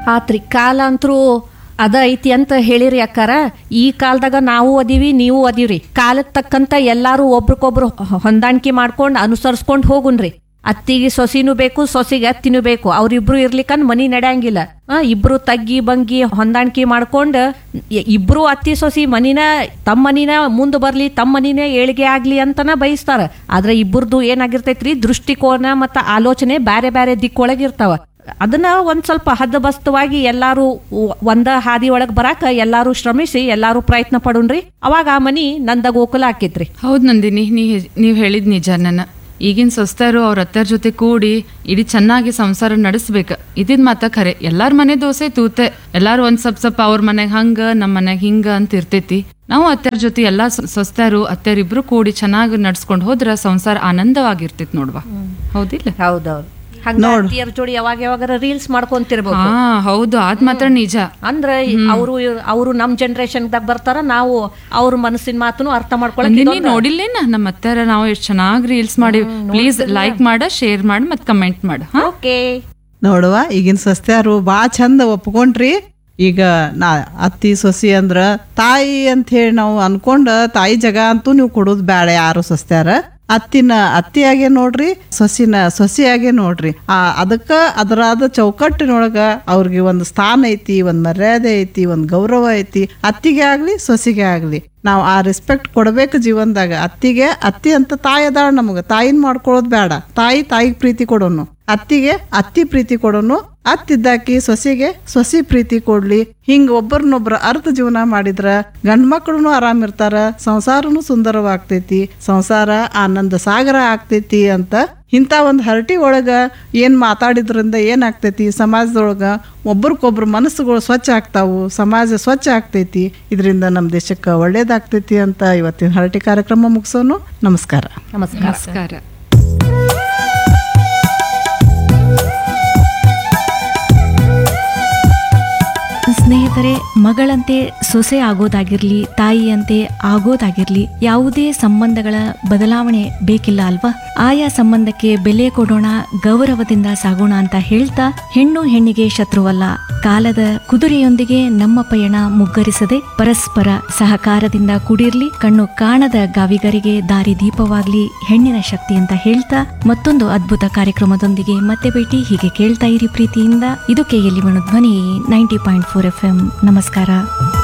ಆತ್ರಿ ಕಾಲ ಅಂತರೂ ಅದ ಐತಿ ಅಂತ ಹೇಳಿರಿ ಅಕ್ಕಾರ ಈ ಕಾಲದಾಗ ನಾವು ಅದೀವಿ ನೀವು ಅದೀವ್ರಿ ಕಾಲಕ್ಕೆ ತಕ್ಕಂತ ಎಲ್ಲಾರು ಒಬ್ರಿಗೊಬ್ರು ಹೊ- ಹೊಂದಾಣಿಕೆ ಮಾಡ್ಕೊಂಡು ಅನುಸರಿಸ್ಕೊಂಡು ಹೋಗುನ್ರಿ ಅತ್ತಿಗೆ ಸೊಸಿನೂ ಬೇಕು ಸೊಸಿಗೆ ಅತ್ತಿನೂ ಬೇಕು ಅವ್ರಿಬ್ರು ಇರ್ಲಿಕ್ಕಂದ್ ಮನಿ ನಡೆಯಂಗಿಲ್ಲ ಆ, ಇಬ್ರು ತಗ್ಗಿ ಬಂಗಿ ಹೊಂದಾಣಿಕೆ ಮಾಡ್ಕೊಂಡು ಇ- ಇಬ್ರು ಅತ್ತಿ ಸೊಸಿ ಮನಿನ ತಮ್ಮ ಮನಿನ ಮುಂದೆ ಬರ್ಲಿ ತಮ್ಮ ಮನಿನ ಏಳಿಗೆ ಆಗ್ಲಿ ಅಂತನ ಬಯಸ್ತಾರ ಆದ್ರೆ ಇಬ್ಬರದು ಏನಾಗಿರ್ತೈತ್ರಿ ದೃಷ್ಟಿಕೋನ ಮತ್ತ ಆಲೋಚನೆ ಬ್ಯಾರೆ ಬ್ಯಾರೆ ದಿಕ್ಕೊಳಗಿರ್ತಾವ ಅದನ್ನ ಒಂದ್ ಸ್ವಲ್ಪ ಹದ್ದಬಸ್ತವಾಗಿ ಎಲ್ಲಾರು ಒ- ಒಂದ ಹಾದಿ ಒಳಗ್ ಬರಾಕ ಎಲ್ಲಾರು ಶ್ರಮಿಸಿ ಎಲ್ಲಾರು ಪ್ರಯತ್ನ ಪಡುನ್ರಿ ಅವಾಗ ಆ ಮನಿ ನಂದ ಗೋಕುಲ ಆಕೇತ್ರಿ ಹೌದು ನಂದಿನಿ ನೀ ನೀವು ಹೇಳಿದ್ ನಿಜ ನನ್ನ ಈಗಿನ ಸೊಸ್ತಾರು ಅವ್ರ ಅತ್ತರ ಜೊತೆ ಕೂಡಿ ಇಡೀ ಚೆನ್ನಾಗಿ ಸಂಸಾರ ನಡೆಸ್ಬೇಕು ಇದಿದ್ ಮಾತ ಖರೆ ಎಲ್ಲಾರ ಮನೆ ದೋಸೆ ತೂತೆ ಎಲ್ಲಾರು ಒಂದ್ ಸ್ವಲ್ಪ ಸ್ವಲ್ಪ ಅವ್ರ ಮನೆಗ್ ಹಂಗ ನಮ್ಮ ಮನೆಗ್ ಹಿಂಗ ಅಂತ ಇರ್ತೈತಿ ನಾವು ಅತ್ತರ ಜೊತೆ ಎಲ್ಲಾ ಸೊ- ಸೊಸ್ತಾರು ಅತ್ತೆರಿಬ್ರು ಕೂಡಿ ಚೆನ್ನಾಗಿ ನಡ್ಸ್ಕೊಂಡ್ ಹೋದ್ರ ಸಂಸಾರ ಆನಂದವಾಗಿರ್ತೈತಿ ನೋಡ್ವಾ ಹೌದಿಲ್ಲ ಹೌದೌದು ಹಂಗ ಅತ್ತಿಯರ್ ಜೋಡಿ ಯಾವಾಗ ಯಾವಾಗಾರ ರೀಲ್ಸ್ ಮಾಡ್ಕೊಂತಿರ್ಬೇಕು ಹಾ ಹೌದು ಅದ್ ಮಾತ್ರ ನಿಜ ಅಂದ್ರ ಅವರು ಅವರು ನಮ್ ಜನರೇಷನ್ದಾಗ ಬರ್ತಾರ ನಾವು ಅವ್ರ ಮನಸ್ಸಿನ ಮಾತನ್ನು ಅರ್ಥ ಮಾಡ್ಕೊಳಕ್ ನಂದಿನಿ ನೋಡಿಲ್ಲೇನ ನಮ್ಮ ಅತ್ತರ ನಾವು ಎಷ್ಟು ಚೆನ್ನಾಗಿ ರೀಲ್ಸ್ ಮಾಡಿ ಪ್ಲೀಸ್ ಲೈಕ್ ಮಾಡ ಶೇರ್ ಮಾಡಿ ಮತ್ ಕಮೆಂಟ್ ಮಾಡ ಹಾ ಓಕೆ ನೋಡುವ ಈಗಿನ ಸಸ್ತ್ಯಾರು ಭಾಳ ಚಂದ ಒಪ್ಕೊಂಡ್ರಿ ಈಗ ನಾ ಅತ್ತಿ ಸೊಸಿ ಅಂದ್ರ ತಾಯಿ ಅಂತ ಹೇಳಿ ನಾವು ಅನ್ಕೊಂಡ ತಾಯಿ ಜಗ ಅಂತೂ ನೀವು ಕೊಡೋದು ಬೇಡ ಯಾರು ಸಸ್ತ್ಯಾರ ಅತ್ತಿನ ಅತ್ತಿಯಾಗೆ ನೋಡ್ರಿ ಸೊಸಿನ ಸೊಸಿಯಾಗೆ ನೋಡ್ರಿ ಆ ಅದಕ್ಕ ಅದರಾದ ಚೌಕಟ್ಟಿನೊಳಗ ಅವ್ರಿಗೆ ಒಂದು ಸ್ಥಾನ ಐತಿ ಒಂದ್ ಮರ್ಯಾದೆ ಐತಿ ಒಂದ್ ಗೌರವ ಐತಿ ಅತ್ತಿಗೆ ಆಗ್ಲಿ ಸೊಸಿಗೆ ಆಗ್ಲಿ ನಾವು ಆ ರೆಸ್ಪೆಕ್ಟ್ ಕೊಡ್ಬೇಕು ಜೀವನದಾಗ ಅತ್ತಿಗೆ ಅತ್ತಿ ಅಂತ ತಾಯಿ ಅದಾಳ ನಮಗ ತಾಯಿನ ಮಾಡ್ಕೊಳ್ಳೋದು ಬೇಡ ತಾಯಿ ತಾಯಿಗೆ ಪ್ರೀತಿ ಕೊಡೋನು ಅತ್ತಿಗೆ ಅತ್ತಿ ಪ್ರೀತಿ ಕೊಡೋನು ಅತ್ತಿದ್ದಾಕಿ ಸೊಸೆಗೆ ಸೊಸಿ ಪ್ರೀತಿ ಕೊಡ್ಲಿ ಹಿಂಗ ಒಬ್ಬರನ್ನೊಬ್ರ ಅರ್ಥ ಜೀವನ ಮಾಡಿದ್ರ ಗಂಡ್ ಮಕ್ಳು ಆರಾಮ್ ಇರ್ತಾರ ಸಂಸಾರನು ಸುಂದರವಾಗ್ತೈತಿ ಸಂಸಾರ ಆನಂದ ಸಾಗರ ಆಗ್ತೈತಿ ಅಂತ ಇಂಥ ಒಂದು ಹರಟಿ ಒಳಗ ಏನ್ ಮಾತಾಡಿದ್ರಿಂದ ಏನಾಗ್ತೈತಿ ಸಮಾಜದೊಳಗ ಒಬ್ರಿಗೊಬ್ರು ಮನಸ್ಸುಗಳು ಸ್ವಚ್ಛ ಆಗ್ತಾವು ಸಮಾಜ ಸ್ವಚ್ಛ ಆಗ್ತೈತಿ ಇದರಿಂದ ನಮ್ಮ ದೇಶಕ್ಕೆ ಒಳ್ಳೇದಾಗ್ತೈತಿ ಅಂತ ಇವತ್ತಿನ ಹರಟಿ ಕಾರ್ಯಕ್ರಮ ಮುಗಿಸೋನು ನಮಸ್ಕಾರ ನಮಸ್ಕಾರ ನಮಸ್ಕಾರ ಸ್ನೇಹಿತರೆ ಮಗಳಂತೆ ಸೊಸೆ ಆಗೋದಾಗಿರ್ಲಿ ತಾಯಿಯಂತೆ ಆಗೋದಾಗಿರ್ಲಿ ಯಾವುದೇ ಸಂಬಂಧಗಳ ಬದಲಾವಣೆ ಬೇಕಿಲ್ಲ ಅಲ್ವಾ ಆಯಾ ಸಂಬಂಧಕ್ಕೆ ಬೆಲೆ ಕೊಡೋಣ ಗೌರವದಿಂದ ಸಾಗೋಣ ಅಂತ ಹೇಳ್ತಾ ಹೆಣ್ಣು ಹೆಣ್ಣಿಗೆ ಶತ್ರುವಲ್ಲ ಕಾಲದ ಕುದುರೆಯೊಂದಿಗೆ ನಮ್ಮ ಪಯಣ ಮುಗ್ಗರಿಸದೆ ಪರಸ್ಪರ ಸಹಕಾರದಿಂದ ಕೂಡಿರ್ಲಿ ಕಣ್ಣು ಕಾಣದ ಗಾವಿಗರಿಗೆ ದಾರಿ ದೀಪವಾಗ್ಲಿ ಹೆಣ್ಣಿನ ಶಕ್ತಿ ಅಂತ ಹೇಳ್ತಾ ಮತ್ತೊಂದು ಅದ್ಭುತ ಕಾರ್ಯಕ್ರಮದೊಂದಿಗೆ ಮತ್ತೆ ಭೇಟಿ ಹೀಗೆ ಕೇಳ್ತಾ ಇರಿ ಪ್ರೀತಿಯಿಂದ ಇದು KLE Dhwani ninety point four F M ನಮಸ್ಕಾರ